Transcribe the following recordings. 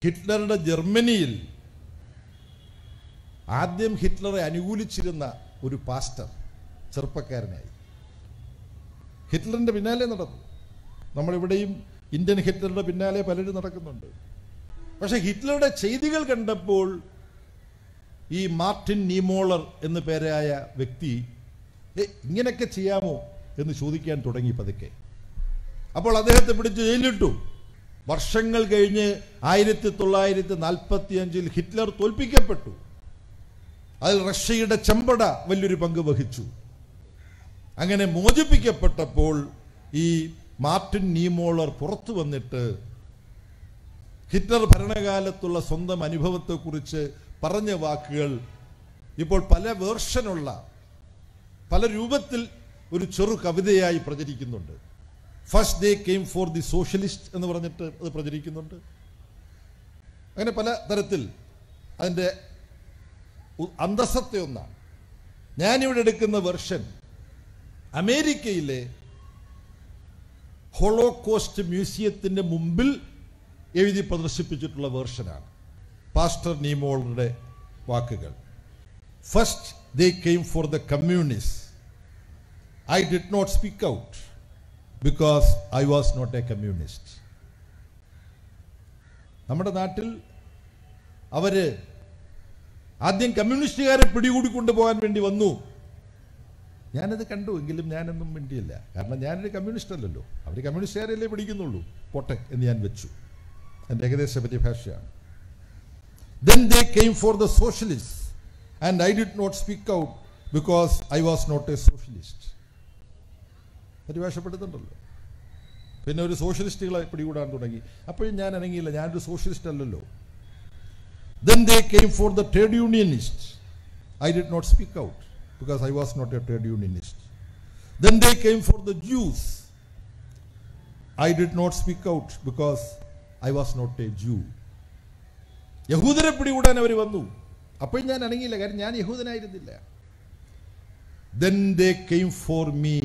ഹിറ്റ്ലറുടെ ജർമ്മനിയിൽ ആദ്യം ഹിറ്റ്ലറെ അനുകൂലിച്ചിരുന്ന ഒരു പാസ്റ്റർ ചെറുപ്പക്കാരനായി ഹിറ്റ്ലറിന്റെ പിന്നാലെ നടന്നു നമ്മളിവിടെയും ഇന്ത്യൻ ഹിറ്റ്ലറുടെ പിന്നാലെ പലരും നടക്കുന്നുണ്ട് പക്ഷെ ഹിറ്റ്ലറുടെ ചെയ്തികൾ കണ്ടപ്പോൾ ഈ മാർട്ടിൻ നീമോളർ എന്നു പേരായ വ്യക്തി "ഏ, ഇങ്ങനെയൊക്കെ ചെയ്യാമോ എന്ന് ചോദിക്കാൻ തുടങ്ങി പതുക്കെ അപ്പോൾ അദ്ദേഹത്തെ പിടിച്ച് ജയിലിട്ടു വർഷങ്ങൾ കഴിഞ്ഞ് ആയിരത്തി തൊള്ളായിരത്തി നാൽപ്പത്തി അഞ്ചിൽ ഹിറ്റ്ലർ തോൽപ്പിക്കപ്പെട്ടു അതിൽ റഷ്യയുടെ ചെമ്പട വലിയൊരു പങ്ക് വഹിച്ചു അങ്ങനെ മോചിപ്പിക്കപ്പെട്ടപ്പോൾ ഈ മാർട്ടിൻ നീമോളർ പുറത്തു വന്നിട്ട് ഹിറ്റ്ലർ ഭരണകാലത്തുള്ള സ്വന്തം അനുഭവത്തെക്കുറിച്ച് പറഞ്ഞ വാക്കുകൾ ഇപ്പോൾ പല വേർഷനുള്ള പല രൂപത്തിൽ ഒരു ചെറു കവിതയായി പ്രചരിക്കുന്നുണ്ട് first they came for the socialist എന്ന് പറഞ്ഞിട്ട് അത് പ്രചരിക്കുന്നുണ്ട് അങ്ങനെ പല തരത്തിൽ അതിൻ്റെ ഉ- അന്തസ്സത്തെ ഒന്നാണ് ഞാനിവിടെ എടുക്കുന്ന വെർഷൻ അമേരിക്കയിലെ ഹോളോകോസ്റ്റ് മ്യൂസിയത്തിന്റെ മുമ്പിൽ എഴുതി പ്രദർശിപ്പിച്ചിട്ടുള്ള വേർഷനാണ് പാസ്റ്റർ നീമോളുടെ വാക്കുകൾ first they came for the communist I did not speak out because I was not a communist നമ്മുടെ നാട്ടിൽ അവര് ആദ്യം കമ്മ്യൂണിസ്റ്റുകാരെ പിടികൂടി കൊണ്ടുപോകാൻ വേണ്ടി വന്നു ഞാനത് കണ്ടു എങ്കിലും ഞാനൊന്നും മിണ്ടിയില്ല കാരണം ഞാനൊരു കമ്മ്യൂണിസ്റ്റ് അല്ലല്ലോ അവർ കമ്മ്യൂണിസ്റ്റുകാരല്ലേ പിടിക്കുന്നുള്ളൂ പോട്ടെ എന്ന് ഞാൻ വെച്ചു എൻ്റെ ഏകദേശ പരിഭാഷയാണ് then they came for the socialist and I did not speak out because I was not a socialist പരിഭാഷപ്പെടുത്തുന്നുണ്ടല്ലോ പിന്നെ ഒരു സോഷ്യലിസ്റ്റുകളെ പിടികൂടാൻ തുടങ്ങി അപ്പോഴും ഞാൻ അനങ്ങിയില്ല ഞാനൊരു സോഷ്യലിസ്റ്റ് അല്ലല്ലോ Then they came for the trade unionists. I did not speak out because I was not a trade unionist. Then they came for the Jews. I did not speak out because I was not a Jew. യഹൂദരെ പിടികൂടാൻ അവർ വന്നു അപ്പോൾ ഞാൻ അനങ്ങിയില്ല കാരണം ഞാൻ യഹൂദനായിരുന്നില്ല then they came for me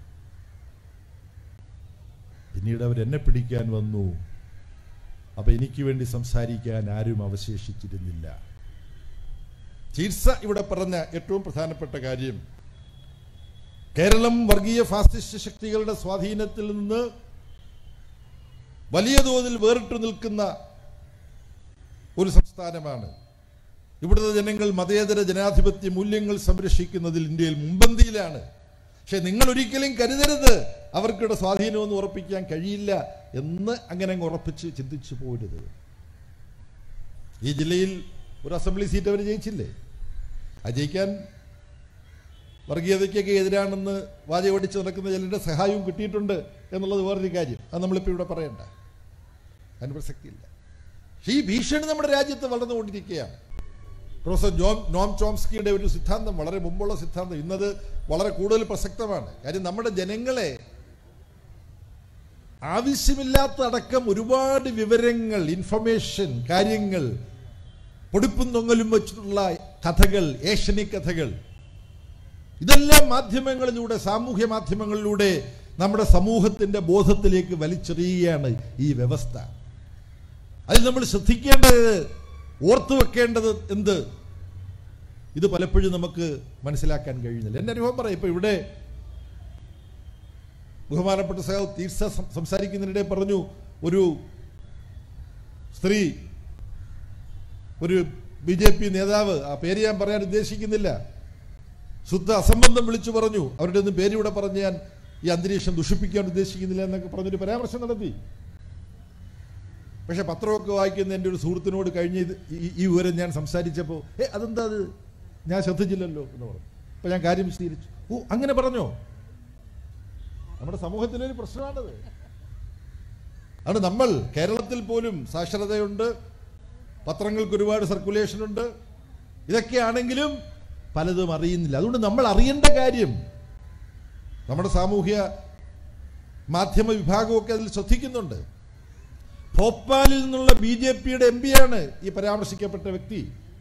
പിന്നീട് അവർ എന്നെ പിടിക്കാൻ വന്നു അപ്പൊ എനിക്ക് വേണ്ടി സംസാരിക്കാൻ ആരും അവശേഷിച്ചിരുന്നില്ല ചികിത്സ ഇവിടെ പറഞ്ഞ ഏറ്റവും പ്രധാനപ്പെട്ട കാര്യം കേരളം വർഗീയ ഫാസിസ്റ്റ് ശക്തികളുടെ സ്വാധീനത്തിൽ നിന്ന് വലിയ തോതിൽ വേറിട്ടു നിൽക്കുന്ന ഒരു സംസ്ഥാനമാണ് ഇവിടുത്തെ ജനങ്ങൾ മതേതര ജനാധിപത്യ മൂല്യങ്ങൾ സംരക്ഷിക്കുന്നതിൽ ഇന്ത്യയിൽ മുമ്പന്തിയിലാണ് പക്ഷെ നിങ്ങൾ ഒരിക്കലും കരുതരുത് അവർക്കിവിടെ സ്വാധീനമൊന്നും ഉറപ്പിക്കാൻ കഴിയില്ല എന്ന് അങ്ങനെ അങ്ങ് ഉറപ്പിച്ച് ചിന്തിച്ചു പോരുത് ഈ ജില്ലയിൽ ഒരു അസംബ്ലി സീറ്റ് അവർ ജയിച്ചില്ലേ ആ ജയിക്കാൻ വർഗീയതയ്ക്കൊക്കെ എതിരാണെന്ന് വാചകടിച്ച് നടക്കുന്ന ചിലരുടെ സഹായവും കിട്ടിയിട്ടുണ്ട് എന്നുള്ളത് വേറൊരു കാര്യം അത് നമ്മളിപ്പോൾ ഇവിടെ പറയണ്ട അതിന് പ്രസക്തിയില്ല പക്ഷേ ഈ ഭീഷണി നമ്മുടെ രാജ്യത്ത് വളർന്നുകൊണ്ടിരിക്കുകയാണ് പ്രൊഫസർ ജോം നോം ചോംസ്കിയുടെ ഒരു സിദ്ധാന്തം വളരെ മുമ്പുള്ള സിദ്ധാന്തം ഇന്നത് വളരെ കൂടുതൽ പ്രസക്തമാണ് കാര്യം നമ്മുടെ ജനങ്ങളെ ആവശ്യമില്ലാത്ത അടക്കം ഒരുപാട് വിവരങ്ങൾ ഇൻഫർമേഷൻ കാര്യങ്ങൾ പൊടിപ്പും തൊങ്ങലും വെച്ചിട്ടുള്ള കഥകൾ ഏഷ്യനിക് കഥകൾ ഇതെല്ലാം മാധ്യമങ്ങളിലൂടെ സാമൂഹ്യ മാധ്യമങ്ങളിലൂടെ നമ്മുടെ സമൂഹത്തിന്റെ ബോധത്തിലേക്ക് വലിച്ചെറിയുകയാണ് ഈ വ്യവസ്ഥ അതിൽ നമ്മൾ ശ്രദ്ധിക്കേണ്ടത് ഓർത്തു വെക്കേണ്ടത് എന്ത് ഇത് പലപ്പോഴും നമുക്ക് മനസ്സിലാക്കാൻ കഴിയുന്നില്ല എൻ്റെ അനുഭവം പറയാം ഇപ്പൊ ഇവിടെ ബഹുമാനപ്പെട്ട സഹ തീർച്ച സംസാരിക്കുന്നതിനിടെ പറഞ്ഞു ഒരു സ്ത്രീ ഒരു ബി ജെ പി നേതാവ് ആ പേര് ഞാൻ പറയാൻ ഉദ്ദേശിക്കുന്നില്ല ശുദ്ധ അസംബന്ധം വിളിച്ചു പറഞ്ഞു അവരുടെ ഒന്നും പേര് ഇവിടെ പറഞ്ഞ് ഞാൻ ഈ അന്തരീക്ഷം ദുഷിപ്പിക്കാൻ ഉദ്ദേശിക്കുന്നില്ല എന്നൊക്കെ പറഞ്ഞൊരു പരാമർശം നടത്തി പക്ഷെ പത്രമൊക്കെ വായിക്കുന്ന എൻ്റെ ഒരു സുഹൃത്തിനോട് കഴിഞ്ഞ ഇത് ഈ- ഈ വിവരം ഞാൻ സംസാരിച്ചപ്പോൾ ഏ അതെന്താ അത് ഞാൻ ശ്രദ്ധിച്ചില്ലല്ലോ എന്ന് പറഞ്ഞു അപ്പോൾ ഞാൻ കാര്യം വിശദീകരിച്ചു ഓ അങ്ങനെ പറഞ്ഞോ നമ്മുടെ സമൂഹത്തിലെ ഒരു പ്രശ്നമാണത് അത് നമ്മൾ കേരളത്തിൽ പോലും സാക്ഷരതയുണ്ട് പത്രങ്ങൾക്ക് ഒരുപാട് സർക്കുലേഷൻ ഉണ്ട് ഇതൊക്കെയാണെങ്കിലും പലതും അറിയുന്നില്ല അതുകൊണ്ട് നമ്മൾ അറിയേണ്ട കാര്യം നമ്മുടെ സാമൂഹ്യ മാധ്യമ വിഭാഗമൊക്കെ അതിൽ ശ്രദ്ധിക്കുന്നുണ്ട് ഭോപ്പാലിൽ നിന്നുള്ള ബി ജെ പിയുടെ എം പിയാണ് ഈ പരാമർശിക്കപ്പെട്ട വ്യക്തി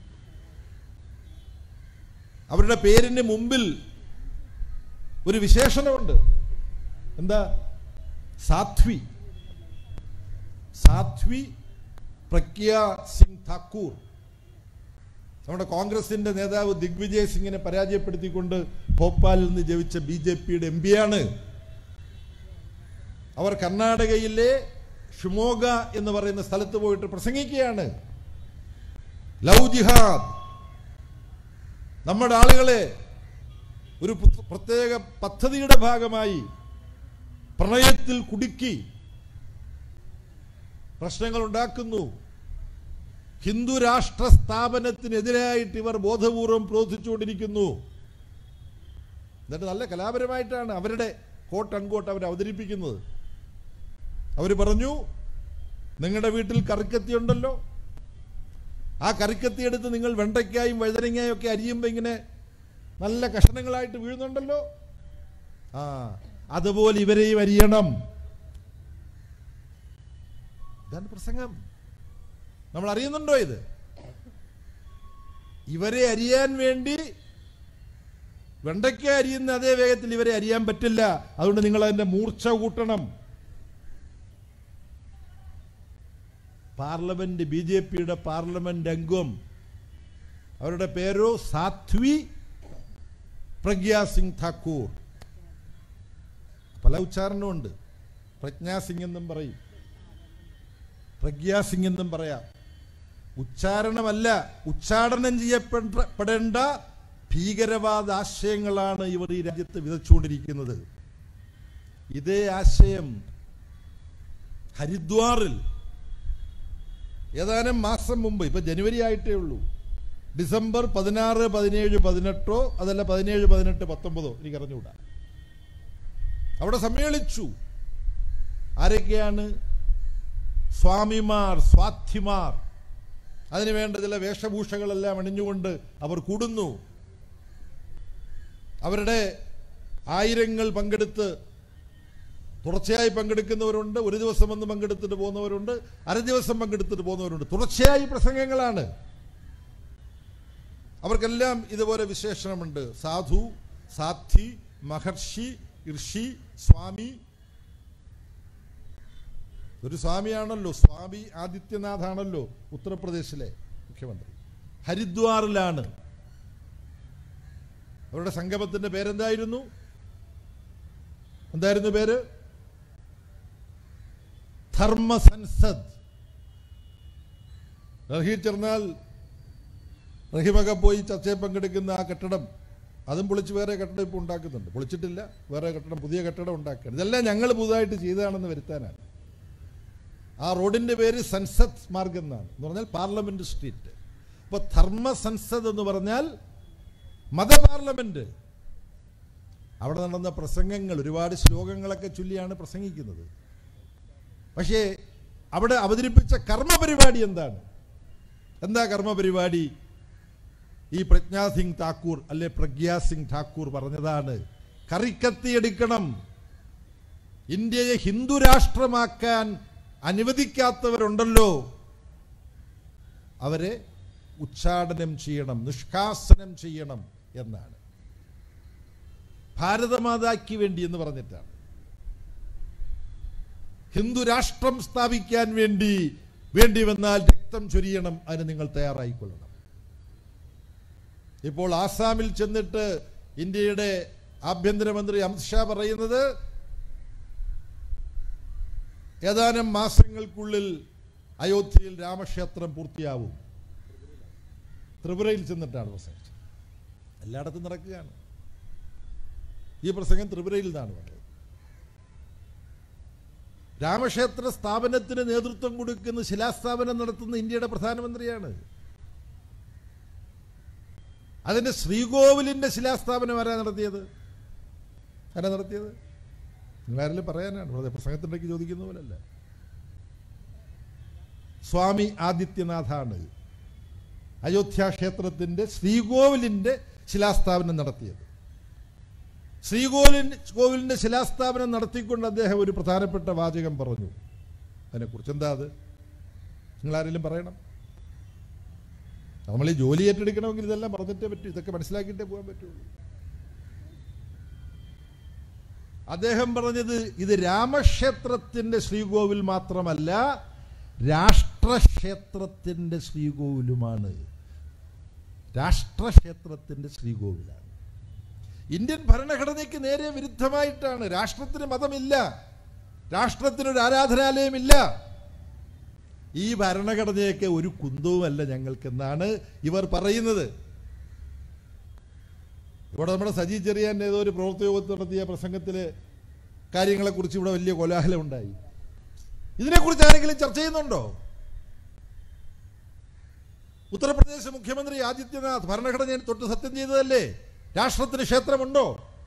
അവരുടെ പേരിന് മുമ്പിൽ ഒരു വിശേഷണമുണ്ട് എന്താ സാധ്വി സാധ്വി പ്രഗ്യ സിംഗ് താക്കൂർ നമ്മുടെ കോൺഗ്രസിന്റെ നേതാവ് ദിഗ്വിജയ് സിംഗിനെ പരാജയപ്പെടുത്തിക്കൊണ്ട് ഭോപ്പാലിൽ നിന്ന് ജയിച്ച ബി ജെ പിയുടെ എം പിയാണ് അവർ കർണാടകയിലെ ഷിമോഗ എന്ന് പറയുന്ന സ്ഥലത്ത് പോയിട്ട് പ്രസംഗിക്കുകയാണ് ലവ് ജിഹാദ് നമ്മുടെ ആളുകളെ ഒരു പ്ര- പ്രത്യേക പദ്ധതിയുടെ ഭാഗമായി പ്രണയത്തിൽ കുടുക്കി പ്രശ്നങ്ങൾ ഉണ്ടാക്കുന്നു ഹിന്ദു രാഷ്ട്ര സ്ഥാപനത്തിനെതിരായിട്ട് ഇവർ ബോധപൂർവം പ്രവർത്തിച്ചുകൊണ്ടിരിക്കുന്നു എന്നിട്ട് നല്ല കലാപരമായിട്ടാണ് അവരുടെ കോട്ട് അൺകോട്ട് അവർ അവതരിപ്പിക്കുന്നത് അവർ പറഞ്ഞു നിങ്ങളുടെ വീട്ടിൽ കറിക്കത്തി ഉണ്ടല്ലോ ആ കറിക്കത്തി എടുത്ത് നിങ്ങൾ വെണ്ടയ്ക്കായും വഴുതനങ്ങായും ഒക്കെ അരിയുമ്പോൾ ഇങ്ങനെ നല്ല കഷണങ്ങളായിട്ട് വീഴുന്നുണ്ടല്ലോ ആ അതുപോലെ ഇവരെയും അരിയണം ഇതാണ് പ്രസംഗം നമ്മൾ അറിയുന്നുണ്ടോ ഇത് ഇവരെ അരിയാൻ വേണ്ടി വെണ്ടയ്ക്ക അരിയുന്ന അതേ വേഗത്തിൽ ഇവരെ അരിയാൻ പറ്റില്ല അതുകൊണ്ട് നിങ്ങൾ അതിന്റെ മൂർച്ച കൂട്ടണം പാർലമെന്റ് ബി ജെ പിയുടെ പാർലമെന്റ് അംഗം അവരുടെ പേരോ സാധ്വി പ്രഗ്യാ സിംഗ് ഠാക്കൂർ പല ഉച്ചാരണമുണ്ട് പ്രജ്ഞാ സിംഗ് എന്നും പറയും പ്രഗ്യാ സിംഗ് എന്നും പറയാം ഉച്ചാരണമല്ല ഉച്ചാടനം ചെയ്യപ്പെടേണ്ട ഭീകരവാദ ആശയങ്ങളാണ് ഇവർ ഈ രാജ്യത്ത് വിതച്ചുകൊണ്ടിരിക്കുന്നത് ഇതേ ആശയം ഹരിദ്വാറിൽ ഏതാനും മാസം മുമ്പ് ഇപ്പൊ ജനുവരി ആയിട്ടേ ഉള്ളൂ ഡിസംബർ പതിനാറ് പതിനേഴ് പതിനെട്ടോ അതല്ല പതിനേഴ് പതിനെട്ട് പത്തൊമ്പതോ എനിക്ക് അറിഞ്ഞുകൂടാ അവിടെ സമ്മേളിച്ചു ആരൊക്കെയാണ് സ്വാമിമാർ സ്വാധ്യമാർ അതിനു വേണ്ട ചില വേഷഭൂഷകളെല്ലാം അണിഞ്ഞുകൊണ്ട് അവർ കൂടുന്നു അവരുടെ ആയിരങ്ങൾ പങ്കെടുത്ത് തുടർച്ചയായി പങ്കെടുക്കുന്നവരുണ്ട് ഒരു ദിവസം വന്ന് പങ്കെടുത്തിട്ട് പോകുന്നവരുണ്ട് അര ദിവസം പങ്കെടുത്തിട്ട് പോകുന്നവരുണ്ട് തുടർച്ചയായി പ്രസംഗങ്ങളാണ് അവർക്കെല്ലാം ഇതുപോലെ വിശേഷണമുണ്ട് സാധു സാധ്വി മഹർഷി ഋഷി സ്വാമി ഒരു സ്വാമിയാണല്ലോ സ്വാമി ആദിത്യനാഥാണല്ലോ ഉത്തർപ്രദേശിലെ മുഖ്യമന്ത്രി ഹരിദ്വാറിലാണ് അവരുടെ സംഗമത്തിന്റെ പേരെന്തായിരുന്നു എന്തായിരുന്നു പേര് ധർമ്മ സൻസദ് ഡൽഹിയിൽ ചെന്നാൽ റഹിമൊക്കെ പോയി ചർച്ചയിൽ പങ്കെടുക്കുന്ന ആ കെട്ടിടം അതും പൊളിച്ച് വേറെ കെട്ടിടം ഇപ്പോൾ ഉണ്ടാക്കുന്നുണ്ട് പൊളിച്ചിട്ടില്ല വേറെ കെട്ടിടം പുതിയ കെട്ടിടം ഉണ്ടാക്കുകയാണ് ഇതെല്ലാം ഞങ്ങൾ പുതുതായിട്ട് ചെയ്തതാണെന്ന് വരുത്താനാണ് ആ റോഡിന്റെ പേര് സൻസദ് മാർഗം എന്നാണ് എന്ന് പറഞ്ഞാൽ പാർലമെന്റ് സ്ട്രീറ്റ് അപ്പോൾ ധർമ്മ സൻസദ് എന്ന് പറഞ്ഞാൽ മത പാർലമെന്റ് അവിടെ നടന്ന പ്രസംഗങ്ങൾ ഒരുപാട് ശ്ലോകങ്ങളൊക്കെ ചൊല്ലിയാണ് പ്രസംഗിക്കുന്നത് പക്ഷേ അവിടെ അവതരിപ്പിച്ച കർമ്മപരിപാടി എന്താണ് എന്താ കർമ്മപരിപാടി ഈ പ്രജ്ഞാ സിംഗ് താക്കൂർ അല്ലെ പ്രഗ്യാ സിംഗ് ഠാക്കൂർ പറഞ്ഞതാണ് കറിക്കത്തി എടുക്കണം ഇന്ത്യയെ ഹിന്ദു രാഷ്ട്രമാക്കാൻ അനുവദിക്കാത്തവരുണ്ടല്ലോ അവരെ ഉച്ചാടനം ചെയ്യണം നിഷ്കാസനം ചെയ്യണം എന്നാണ് ഭാരതമാതാക്ക് വേണ്ടി എന്ന് പറഞ്ഞിട്ടാണ് ഹിന്ദു രാഷ്ട്രം സ്ഥാപിക്കാൻ വേണ്ടി വേണ്ടി വന്നാൽ രക്തം ചൊരിയണം അതിന് നിങ്ങൾ തയ്യാറായിക്കൊള്ളണം ഇപ്പോൾ ആസാമിൽ ചെന്നിട്ട് ഇന്ത്യയുടെ ആഭ്യന്തരമന്ത്രി അമിത്ഷാ പറയുന്നത് ഏതാനും മാസങ്ങൾക്കുള്ളിൽ അയോധ്യയിൽ രാമക്ഷേത്രം പൂർത്തിയാവും ത്രിപുരയിൽ ചെന്നിട്ടാണ് പ്രസംഗിച്ചത് എല്ലായിടത്തും നടക്കുകയാണ് ഈ പ്രസംഗം ത്രിപുരയിൽ നിന്നാണ് പറഞ്ഞത് രാമക്ഷേത്ര സ്ഥാപനത്തിന് നേതൃത്വം കൊടുക്കുന്ന ശിലാസ്ഥാപനം നടത്തുന്ന ഇന്ത്യയുടെ പ്രധാനമന്ത്രിയാണ് അതിന്റെ ശ്രീകോവിലിന്റെ ശിലാസ്ഥാപനം ആരാ നടത്തിയത് ആരാ നടത്തിയത് നിങ്ങളാരെങ്കിലും പറയാനാണ് വെറുതെ പ്രസംഗത്തിൻ്റെക്ക് ചോദിക്കുന്ന പോലല്ല സ്വാമി ആദിത്യനാഥാണ് അയോധ്യ ക്ഷേത്രത്തിന്റെ ശ്രീകോവിലിന്റെ ശിലാസ്ഥാപനം നടത്തിയത് ശ്രീകോവിലിൻ കോവിലിന്റെ ശിലാസ്ഥാപനം നടത്തിക്കൊണ്ട് അദ്ദേഹം ഒരു പ്രധാനപ്പെട്ട വാചകം പറഞ്ഞു അതിനെക്കുറിച്ച് എന്താ അത് നിങ്ങളാരെങ്കിലും പറയണം നമ്മൾ ഈ ജോലി ഏറ്റെടുക്കണമെങ്കിൽ ഇതെല്ലാം പറഞ്ഞിട്ടേ പറ്റൂ ഇതൊക്കെ മനസ്സിലാക്കിയിട്ടേ പോകാൻ പറ്റുള്ളൂ അദ്ദേഹം പറഞ്ഞത് ഇത് രാമക്ഷേത്രത്തിന്റെ ശ്രീകോവിൽ മാത്രമല്ല രാഷ്ട്ര രാഷ്ട്രക്ഷേത്രത്തിൻ്റെ ശ്രീകോവിലുമാണ് രാഷ്ട്രക്ഷേത്രത്തിൻ്റെ ശ്രീകോവിലാണ് ഇന്ത്യൻ ഭരണഘടനയ്ക്ക് നേരെ വിരുദ്ധമായിട്ടാണ് രാഷ്ട്രത്തിന് മതമില്ല രാഷ്ട്രത്തിനൊരു ആരാധനാലയമില്ല ഈ ഭരണഘടനയൊക്കെ ഒരു കുന്തവുമല്ല ഞങ്ങൾക്കെന്നാണ് ഇവർ പറയുന്നത് ഇവിടെ നമ്മുടെ സജി ചെറിയാൻ ഏതോ ഒരു പ്രവൃത്തി യോഗത്തിൽ നടത്തിയ പ്രസംഗത്തില് കാര്യങ്ങളെക്കുറിച്ച് ഇവിടെ വലിയ കോലാഹലം ഉണ്ടായി ഇതിനെക്കുറിച്ച് ആരെങ്കിലും ചർച്ച ചെയ്യുന്നുണ്ടോ ഉത്തർപ്രദേശ് മുഖ്യമന്ത്രി ആദിത്യനാഥ് ഭരണഘടനയിൽ തൊട്ട് സത്യം ചെയ്തതല്ലേ രാഷ്ട്രത്തിന് ക്ഷേത്രമുണ്ടോ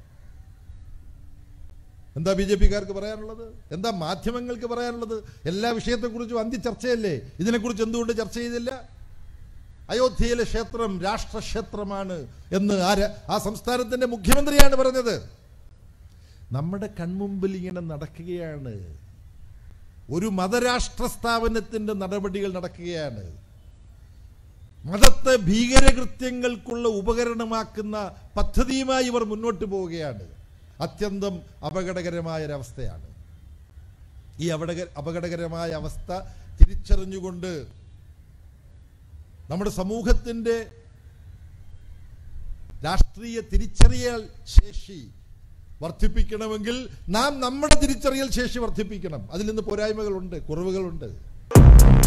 എന്താ ബി ജെ പിക്കാർക്ക് പറയാനുള്ളത് എന്താ മാധ്യമങ്ങൾക്ക് പറയാനുള്ളത് എല്ലാ വിഷയത്തെക്കുറിച്ചും അന്തി ചർച്ചയല്ലേ ഇതിനെക്കുറിച്ച് എന്തുകൊണ്ട് ചർച്ച ചെയ്തില്ല അയോധ്യയിലെ ക്ഷേത്രം രാഷ്ട്രക്ഷേത്രമാണ് എന്ന് ആര് ആ സംസ്ഥാനത്തിന്റെ മുഖ്യമന്ത്രിയാണ് പറഞ്ഞത് നമ്മുടെ കൺമുമ്പിൽ ഇങ്ങനെ നടക്കുകയാണ് ഒരു മതരാഷ്ട്ര സ്ഥാപനത്തിന്റെ നടപടികൾ നടക്കുകയാണ് മതത്തെ ഭീകരകൃത്യങ്ങൾക്കുള്ള ഉപകരണമാക്കുന്ന പദ്ധതിയുമായി ഇവർ മുന്നോട്ട് പോവുകയാണ് അത്യന്തം അപകടകരമായ ഒരവസ്ഥയാണ് ഈ അപകട അപകടകരമായ അവസ്ഥ തിരിച്ചറിഞ്ഞുകൊണ്ട് നമ്മുടെ സമൂഹത്തിൻ്റെ രാഷ്ട്രീയ തിരിച്ചറിയൽ ശേഷി വർദ്ധിപ്പിക്കണമെങ്കിൽ നാം നമ്മുടെ തിരിച്ചറിയൽ ശേഷി വർദ്ധിപ്പിക്കണം അതിൽ നിന്ന് പോരായ്മകളുണ്ട് കുറവുകളുണ്ട്